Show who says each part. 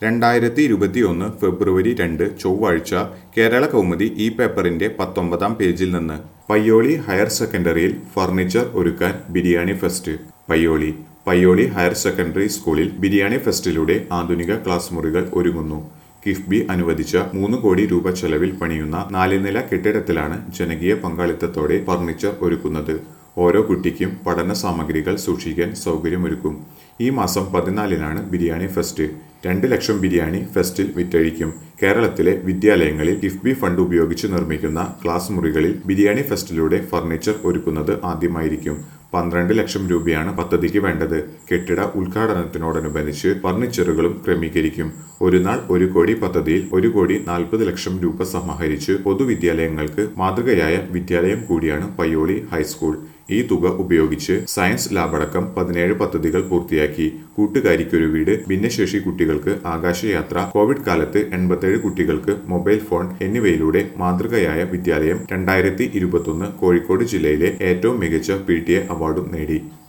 Speaker 1: രണ്ടായിരത്തി ഇരുപത്തിയൊന്ന് ഫെബ്രുവരി രണ്ട് ചൊവ്വാഴ്ച കേരള കൗമുദി ഈ പേപ്പറിന്റെ പത്തൊമ്പതാം പേജിൽ നിന്ന് പയ്യോളി ഹയർ സെക്കൻഡറിയിൽ ഫർണിച്ചർ ഒരുക്കാൻ biryani fest Payyoli Payyoli higher secondary സ്കൂളിൽ ബിരിയാണി ഫെസ്റ്റിലൂടെ ആധുനിക ക്ലാസ് മുറികൾ ഒരുങ്ങുന്നു കിഫ്ബി അനുവദിച്ച മൂന്ന് കോടി രൂപ ചെലവിൽ പണിയുന്ന നാല് നില കെട്ടിടത്തിലാണ് ജനകീയ പങ്കാളിത്തത്തോടെ ഫർണിച്ചർ ഒരുക്കുന്നത് ഓരോ കുട്ടിക്കും പഠന സാമഗ്രികൾ സൂക്ഷിക്കാൻ സൗകര്യമൊരുക്കും ഈ മാസം പതിനാലിനാണ് ബിരിയാണി ഫെസ്റ്റ് രണ്ട് ലക്ഷം ബിരിയാണി ഫെസ്റ്റിൽ വിറ്റഴിക്കും കേരളത്തിലെ വിദ്യാലയങ്ങളിൽ കിഫ്ബി ഫണ്ട് ഉപയോഗിച്ച് നിർമ്മിക്കുന്ന ക്ലാസ് മുറികളിൽ ബിരിയാണി ഫെസ്റ്റിലൂടെ ഫർണിച്ചർ ഒരുക്കുന്നത് ആദ്യമായിരിക്കും പന്ത്രണ്ട് ലക്ഷം രൂപയാണ് പദ്ധതിക്ക് വേണ്ടത് കെട്ടിട ഉദ്ഘാടനത്തിനോടനുബന്ധിച്ച് ഫർണിച്ചറുകളും ക്രമീകരിക്കും ഒരു നാൾ ഒരു കോടി പദ്ധതിയിൽ ഒരു കോടി നാൽപ്പത് ലക്ഷം രൂപ സമാഹരിച്ച് പൊതുവിദ്യാലയങ്ങൾക്ക് മാതൃകയായ വിദ്യാലയം കൂടിയാണ് പയ്യോളി ഹൈസ്കൂൾ ഈ തുക ഉപയോഗിച്ച് സയൻസ് ലാബടക്കം പതിനേഴ് പദ്ധതികൾ പൂർത്തിയാക്കി കൂട്ടുകാരിക്കൊരു വീട് ഭിന്നശേഷി കുട്ടികൾക്ക് ആകാശയാത്ര കോവിഡ് കാലത്ത് എൺപത്തേഴ് കുട്ടികൾക്ക് മൊബൈൽ ഫോൺ എന്നിവയിലൂടെ മാതൃകയായ വിദ്യാലയം രണ്ടായിരത്തി ഇരുപത്തൊന്ന് കോഴിക്കോട് ജില്ലയിലെ ഏറ്റവും മികച്ച പി ടി എ അവാർഡും നേടി